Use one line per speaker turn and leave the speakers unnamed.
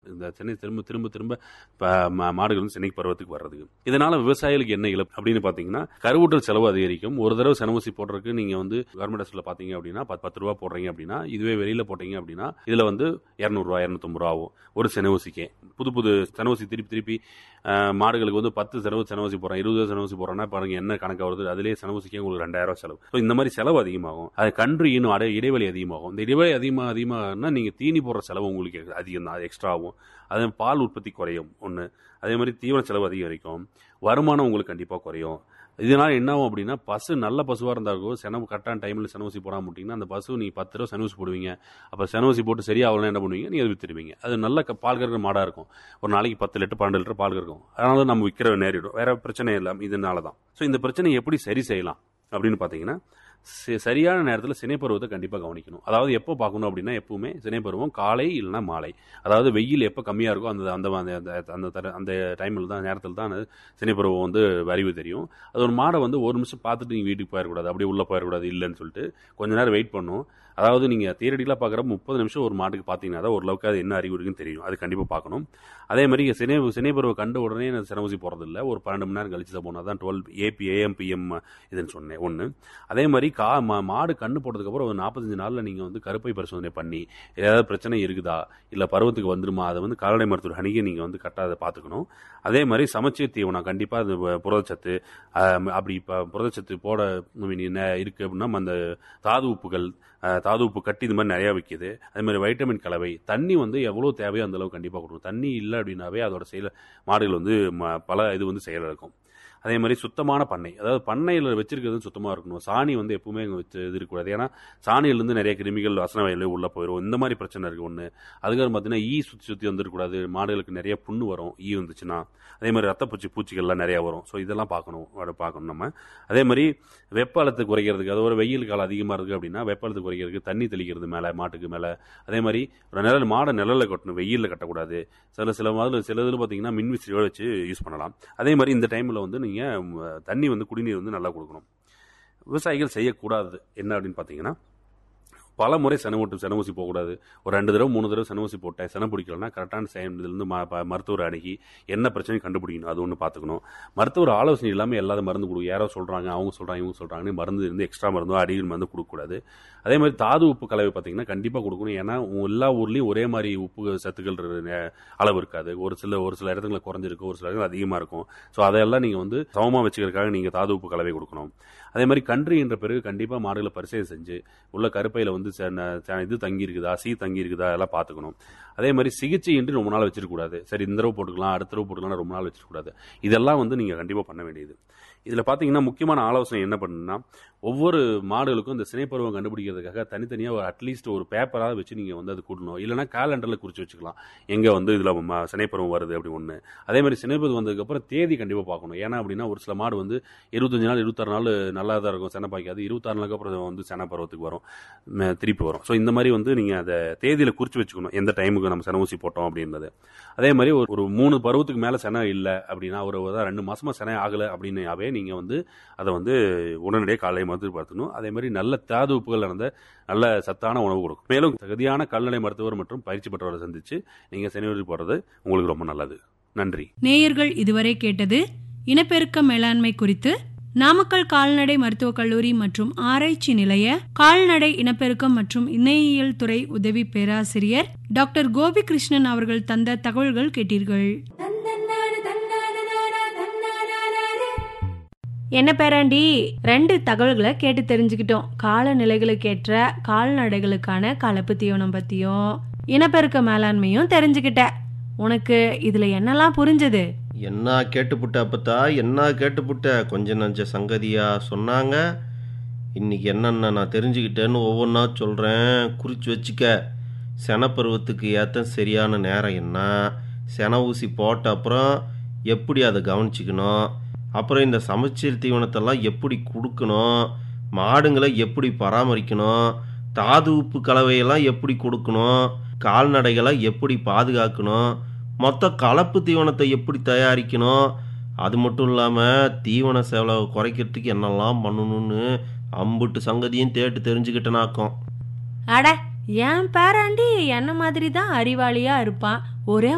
இந்த சென்னை திரும்ப திரும்ப திரும்ப ப- மா- மாடுகள் வந்து சென்னை பருவத்துக்கு வர்றதுக்கு இதனால விவசாயிகளுக்கு என்ன இழப்பு அப்படின்னு பாத்தீங்கன்னா கருவூட்டல் செலவு அதிகரிக்கும் ஒரு தடவை செனவூசி போடுறதுக்கு நீங்க வந்து கவர்மெண்ட் ஹாஸ்பிட்டல் பாத்தீங்க அப்படின்னா பத்து பத்து ரூபா போடுறீங்க அப்படின்னா இதுவே வெளியில போட்டீங்க அப்படின்னா இதுல வந்து இரநூறுவா இரநூத்தம்பது ரூபா ஆகும் ஒரு செனவூசிக்கே புது புது செனவூசி திருப்பி திருப்பி அஹ், மாடுகளுக்கு வந்து பத்து செலவு செனவூசி போடுறோம் இருபது செனவூசி போடுறோம்னா பாருங்க என்ன கணக்கு வருது அதிலே செனவூசிக்கே உங்களுக்கு ரெண்டாயிரம் ரூபாய் செலவு ஸோ இந்த மாதிரி செலவு அதிகமாகும் அது கன்று இன்னும் அடை இடைவெளி அதிகமாகும் இந்த இடைவெளி அதிகமாக அதிகமாகனா நீங்க தீனி போடுற செலவு உங்களுக்கு அதிகம் தான் எக்ஸ்ட்ரா ஆகும் அதே பால் உற்பத்தி குறையும் ஒன்று அதே மாதிரி தீவன செலவு அதிகரிக்கும் வருமானம் உங்களுக்கு கண்டிப்பாக குறையும் இதனால என்ன ஆகும் அப்படின்னா பசு நல்ல பசுவாக இருந்தாலும் செனவு கரெக்டான டைமில் செனவூசி போடாம விட்டிங்கன்னா அந்த பசு நீங்கள் பத்து ரூபா செனவூசி போடுவீங்க அப்போ செனவூசி போட்டு சரியாகலாம் என்ன பண்ணுவீங்க நீங்கள் வித்துடுவீங்க அது நல்ல க- பால் கறக்கிற மாடாக இருக்கும் ஒரு நாளைக்கு பத்து லிட்டர் பன்னெண்டு லிட்டர் பால் கறக்கும் அதனால நம்ம விற்கிற நேரிடும் வேற பிரச்சனை இல்லை இதனால தான் ஸோ இந்த பிரச்சனையை எப்படி சரி செய்யலாம் அப்படின்னு பார்த்தீங்கன்னா சி- சரியான நேரத்தில் சினைப்பருவத்தை கண்டிப்பாக கவனிக்கணும் அதாவது எப்போ பார்க்கணும் அப்படின்னா எப்பவுமே சினைப்பருவம் காலை இல்லைன்னா மாலை அதாவது வெயில் எப்போ கம்மியாக இருக்கோ அந்த அந்த அந்த அந்த- அந்த தர- அந்த டைமில் தான் நேரத்தில் தான் சினைப்பருவம் வந்து அறிவு தெரியும் அது ஒரு மாடை வந்து ஒரு நிமிஷம் பார்த்துட்டு நீங்கள் வீட்டுக்கு போயிடக்கூடாது அப்படியே உள்ளே போயிடக்கூடாது இல்லைன்னு சொல்லிட்டு கொஞ்ச நேரம் வெயிட் பண்ணும் அதாவது நீங்கள் தியரட்டிக்கலாக பார்க்குற முப்பது நிமிஷம் ஒரு மாட்டுக்கு பார்த்தீங்கன்னா தான் ஓரளவுக்கு அது என்ன அறிவு இருக்குன்னு தெரியும் அது கண்டிப்பாக பார்க்கணும் அதே மாதிரி சினை சினைப்பருவ கண்ட உடனே நான் சினவூசி போகிறதில்ல ஒரு பன்னெண்டு மணி நேரம் கழிச்சு தான் போனால் தான் டுவெல் ஏபி ஏஎம் பிஎம் இதுன்னு சொன்னேன் ஒன்று அதே மாதிரி கா மா- மாடு கண்ணு போட்டதுக்கப்புறம் ஒரு நாற்பத்தஞ்சு நாளில் நீங்கள் வந்து கருப்பை பரிசோதனை பண்ணி ஏதாவது பிரச்சனை இருக்குதா இல்லை பருவத்துக்கு வந்துருமா அதை வந்து கால்நடை மருத்துவர் அணுகி நீங்கள் வந்து கரெக்டாக அதை பார்த்துக்கணும் அதே மாதிரி சமச்சீர் தீவனம் கண்டிப்பாக அது பு- புரதச்சத்து ஆம், அப்படி இப்போ புரதச்சத்து போட I mean, என்ன இருக்குது அப்படின்னா அந்த தாது உப்புகள் அஹ், தாது உப்பு கட்டி இது மாதிரி நிறையா விற்கிது அதே மாதிரி வைட்டமின் கலவை தண்ணி வந்து எவ்வளோ தேவையோ அந்த அளவு கண்டிப்பாக கொடுக்கணும் தண்ணி இல்லை அப்படின்னாவே அதோட செயல் மாடுகள் வந்து ம- பல இது வந்து செயல் இருக்கும் அதே மாதிரி சுத்தமான பண்ணை அதாவது பண்ணையில் வச்சிருக்கிறது சுத்தமாக இருக்கணும் சாணி வந்து எப்பவுமே அங்கே வச்சு இது இருக்கக்கூடாது ஏன்னா சாணியிலேருந்து நிறைய கிருமிகள் வசன வயலில் உள்ளே போயிடும் இந்த மாதிரி பிரச்சனை இருக்குது ஒன்று அதுக்கப்புறம் பார்த்தீங்கன்னா ஈ சுற்றி சுற்றி வந்துருக்கூடாது மாடுகளுக்கு நிறைய புண்ணு வரும் ஈ வந்துச்சுன்னா அதே மாதிரி ரத்தப்பூச்சி பூச்சிகள்லாம் நிறையா வரும் ஸோ இதெல்லாம் பார்க்கணும் அதை பார்க்கணும் நம்ம அதே மாதிரி வெப்ப அழுத்தத்தை குறைக்கிறதுக்கு அது ஒரு வெயில் காலம் அதிகமாக இருக்குது அப்படின்னா வெப்ப அழுத்தத்தை குறைக்கிறதுக்கு தண்ணி தெளிக்கிறது மேலே மாட்டுக்கு மேலே அதே மாதிரி ஒரு நிழல் மாடை நிழலில் கட்டணும் வெயிலில் கட்டக்கூடாது சில சில மாதிரி சில இதில் பார்த்தீங்கன்னா மின்விசிறியோட வச்சு யூஸ் பண்ணலாம் அதே மாதிரி இந்த டைமில் வந்து நீங்கள் தண்ணி வந்து குடிநீர் வந்து நல்லா கொடுக்கணும் விவசாயிகள் செய்யக்கூடாது என்ன அப்படின்னு பார்த்தீங்கன்னா பல முறை செனவூட்டு செனவூசி போகக்கூடாது ஒரு ரெண்டு தடவை மூணு தடவை செனவூசி போட்டேன் சென பிடிக்கலன்னா கரெக்டான டைம்லேருந்து ம ப- மருத்துவர் அணுகி என்ன பிரச்சனையும் கண்டுபிடிக்கணும் அது ஒன்று பார்த்துக்கணும் மருத்துவர் ஆலோசனை இல்லாமல் எல்லாரும் மருந்து கொடுக்கும் யாரோ சொல்கிறாங்க அவங்க சொல்கிறாங்க இவங்க சொல்கிறாங்கன்னு மருந்து இருந்து எக்ஸ்ட்ரா மருந்தோ அடிகள் மருந்து கொடுக்கக்கூடாது அதே மாதிரி தாது உப்பு கலவை பார்த்தீங்கன்னா கண்டிப்பாக கொடுக்கணும் ஏன்னா உ- எல்லா ஊர்லேயும் ஒரே மாதிரி உப்பு சத்துக்கள் இரு- நே- அளவு இருக்காது ஒரு சில ஒரு சில இடத்துல குறைஞ்சிருக்கு ஒரு சில இடத்துல அதிகமாக இருக்கும் ஸோ அதெல்லாம் நீங்கள் வந்து சமமாக வச்சுக்கிறதுக்காக நீங்கள் தாது உப்பு கலவை கொடுக்கணும் அதே மாதிரி கன்று என்ற பிறகு கண்டிப்பாக மாடுகளை பரிசோதனை செஞ்சு உள்ள கருப்பையில் வந்து செ- செ- இது தங்கி இருக்குதா சீ தங்கி இருக்குதா அதெல்லாம் பார்த்துக்கணும் அதே மாதிரி சிகிச்சை இன்றி ரொம்ப நாள் வச்சிருக்கக்கூடாது சரி இந்த தடவை போட்டுக்கலாம் அடுத்த தடவை போட்டுக்கலாம் ரொம்ப நாள் வச்சிருக்கக்கூடாது இதெல்லாம் வந்து நீங்கள் கண்டிப்பாக பண்ண வேண்டியது இதில் பார்த்தீங்கன்னா முக்கியமான ஆலோசனை என்ன பண்ணுன்னா ஒவ்வொரு மாடுகளுக்கும் இந்த சினைப்பருவம் கண்டுபிடிக்கிறதுக்காக தனித்தனியாக ஒரு அட்லீஸ்ட் ஒரு பேப்பராக வச்சு நீங்கள் வந்து அது கூடணும் இல்லைனா கேலண்டரில் குறித்து வச்சுக்கலாம் எங்கே வந்து இதில் சினைப்பருவம் வருது அப்படி ஒன்று அதே மாதிரி சினைப்பருவம் வந்ததுக்கப்புறம் தேதி கண்டிப்பாக பார்க்கணும் ஏன்னா அப்படின்னா ஒரு சில மாடு வந்து இருபத்தஞ்சு நாள் இருபத்தாறு நாள் நல்லா தான் இருக்கும் செனை பாய்க்காது இருபத்தாறு நாளுக்கு அப்புறம் வந்து செனை பருவத்துக்கு வரும் ம, திருப்பி வரும் ஸோ இந்த மாதிரி வந்து நீங்கள் அதை தேதியில் குறித்து வச்சுக்கணும் எந்த டைமுக்கு நம்ம செனை ஊசி போட்டோம் அப்படின்றது அதே மாதிரி ஒரு ஒரு மூணு பருவத்துக்கு மேலே செனை இல்லை அப்படின்னா ஒரு ஒரு ரெண்டு மாசமா செனை ஆகலை அப்படின்னாவே நீங்கள் வந்து அதை வந்து உடனடியாக காலை மருத்துவ பார்த்துக்கணும் அதே மாதிரி நல்ல தாது உப்புகள் நடந்த நல்ல சத்தான உணவு கொடுக்கும் மேலும் தகுதியான கால்நடை மருத்துவர் மற்றும் பயிற்சி பெற்றவரை சந்திச்சு நீங்கள் செனை போடுறது உங்களுக்கு ரொம்ப நல்லது நன்றி
நேயர்கள் இதுவரை கேட்டது இனப்பெருக்க மேலாண்மை குறித்து நாமக்கல் கால்நடை மருத்துவக் கல்லூரி மற்றும் ஆராய்ச்சி நிலைய கால்நடை இனப்பெருக்கம் மற்றும் இணையியல் துறை உதவி பேராசிரியர் டாக்டர் கோபி கிருஷ்ணன் அவர்கள் தந்த தகவல்கள் கேட்டீர்கள் என்ன பேராண்டி ரெண்டு தகவல்களை கேட்டு தெரிஞ்சுக்கிட்டோம் காலநிலைகளுக்கு ஏற்ற கால்நடைகளுக்கான கலப்பு தீவனம் பத்தியும் இனப்பெருக்க மேலாண்மையும் தெரிஞ்சுக்கிட்ட உனக்கு இதுல என்னெல்லாம் புரிஞ்சது
என்ன கேட்டுப்புட்ட அப்பத்தா என்ன கேட்டுப்புட்ட கொஞ்சம் நஞ்ச சங்கதியா சொன்னாங்க இன்னைக்கு என்னென்ன நான் தெரிஞ்சுக்கிட்டேன்னு ஒவ்வொன்றா சொல்கிறேன் குறித்து வச்சுக்க செனப்பருவத்துக்கு ஏற்ற சரியான நேரம் என்ன சென ஊசி போட்ட அப்புறம் எப்படி அதை கவனிச்சிக்கணும் அப்புறம் இந்த சமச்சீர் தீவனத்தெல்லாம் எப்படி கொடுக்கணும் மாடுங்களை எப்படி பராமரிக்கணும் தாது உப்பு கலவையெல்லாம் எப்படி கொடுக்கணும் கால்நடைகளை எப்படி பாதுகாக்கணும் மொத்த கலப்பு தீவனத்தை எப்படி தயாரிக்கணும் அது மட்டும் இல்லாமல் தீவன செலவை குறைக்கிறதுக்கு என்னெல்லாம் பண்ணணும்னு அம்புட்டு சங்கதியும் தேட்டு தெரிஞ்சுக்கிட்டனாக்கும்
அட என் பேராண்டி என்ன மாதிரி தான் அறிவாளியா இருப்பான் ஒரே